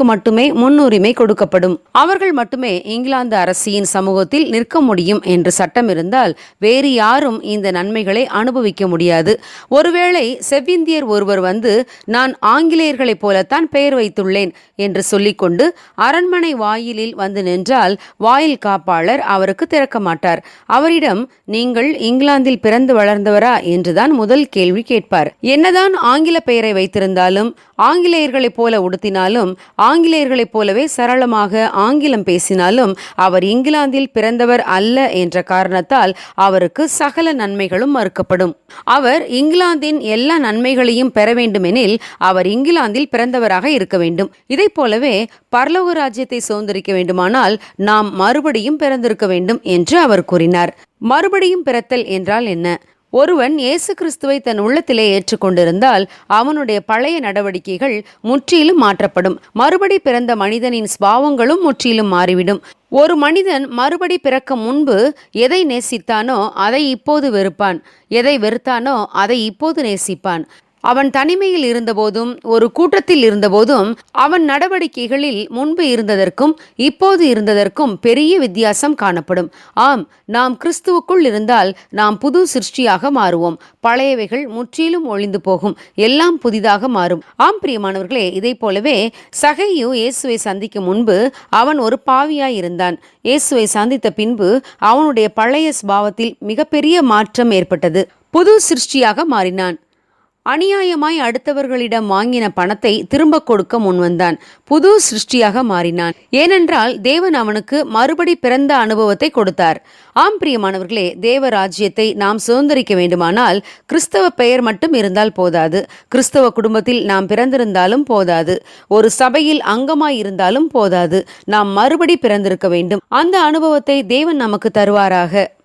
சிலருக்கு மட்டுமே முன்னுரிமை கொடுக்கப்படும் அவர்கள் மட்டுமே இங்கிலாந்து அரசியின் சமூகத்தில் நிற்க முடியும் என்று சட்டம் இருந்தால் வேறு யாரும் இந்த நன்மைகளை அனுபவிக்க முடியாது ஒருவேளை செவ்விந்தியர் ஒருவர் வந்து நான் ஆங்கிலேயர்களைப் போலத்தான் பெயர் வைத்துள்ளேன் என்று சொல்லிக்கொண்டு அரண்மனை வாயிலில் வந்து நின்றால் வாயில் காப்பாளர் அவருக்கு திறக்க மாட்டார் அவரிடம் நீங்கள் இங்கிலாந்தில் பிறந்து வளர்ந்தவரா என்றுதான் முதல் கேள்வி கேட்பார் என்னதான் ஆங்கில பெயரை வைத்திருந்தாலும் ஆங்கிலேயர்களைப் போல உடுத்தினாலும் ஆங்கிலேயர்களைப் போலவே சரளமாக ஆங்கிலம் பேசினாலும் அவர் இங்கிலாந்தில் பிறந்தவர் அல்ல என்ற காரணத்தால் அவருக்கு சகல நன்மைகளும் மறுக்கப்படும் அவர் இங்கிலாந்தின் எல்லா நன்மைகளையும் பெற வேண்டுமெனில் அவர் இங்கிலாந்தில் பிறந்தவராக இருக்க வேண்டும் இதைப் போலவே பரலோக ராஜ்யத்தை சுதந்திரிக்க வேண்டுமானால் நாம் மறுபடியும் பிறந்திருக்க வேண்டும் என்று அவர் கூறினார் மறுபடியும் பிறத்தல் என்றால் என்ன ஒருவன் இயேசு கிறிஸ்துவை தன் உள்ளத்திலே ஏற்றுக்கொண்டிருந்தால் அவனுடைய பழைய நடவடிக்கைகள் முற்றிலும் மாற்றப்படும் மறுபடி பிறந்த மனிதனின் ஸ்பாவங்களும் முற்றிலும் மாறிவிடும் ஒரு மனிதன் மறுபடி பிறக்க முன்பு எதை நேசித்தானோ அதை இப்போது வெறுப்பான் எதை வெறுத்தானோ அதை இப்போது நேசிப்பான் அவன் தனிமையில் இருந்தபோதும் ஒரு கூட்டத்தில் இருந்தபோதும் அவன் நடவடிக்கைகளில் முன்பு இருந்ததற்கும் இப்போது இருந்ததற்கும் பெரிய வித்தியாசம் காணப்படும் ஆம் நாம் கிறிஸ்துவுக்குள் இருந்தால் நாம் புது சிருஷ்டியாக மாறுவோம் பழையவைகள் முற்றிலும் ஒளிந்து போகும் எல்லாம் புதிதாக மாறும் ஆம் பிரியமானவர்களே இதைப் போலவே சகையு இயேசுவை சந்திக்கும் முன்பு அவன் ஒரு பாவியாய் இருந்தான் இயேசுவை சந்தித்த பின்பு அவனுடைய பழைய ஸ்பாவத்தில் மிகப்பெரிய மாற்றம் ஏற்பட்டது புது சிருஷ்டியாக மாறினான் அநியாயமாய் அடுத்தவர்களிடம் வாங்கின பணத்தை திரும்ப கொடுக்க முன்வந்தான் புது சிருஷ்டியாக மாறினான் ஏனென்றால் தேவன் அவனுக்கு மறுபடி பிறந்த அனுபவத்தை கொடுத்தார் ஆம் பிரியமானவர்களே தேவ ராஜ்யத்தை நாம் சுதந்திரிக்க வேண்டுமானால் கிறிஸ்தவ பெயர் மட்டும் இருந்தால் போதாது கிறிஸ்தவ குடும்பத்தில் நாம் பிறந்திருந்தாலும் போதாது ஒரு சபையில் அங்கமாய் இருந்தாலும் போதாது நாம் மறுபடி பிறந்திருக்க வேண்டும் அந்த அனுபவத்தை தேவன் நமக்கு தருவாராக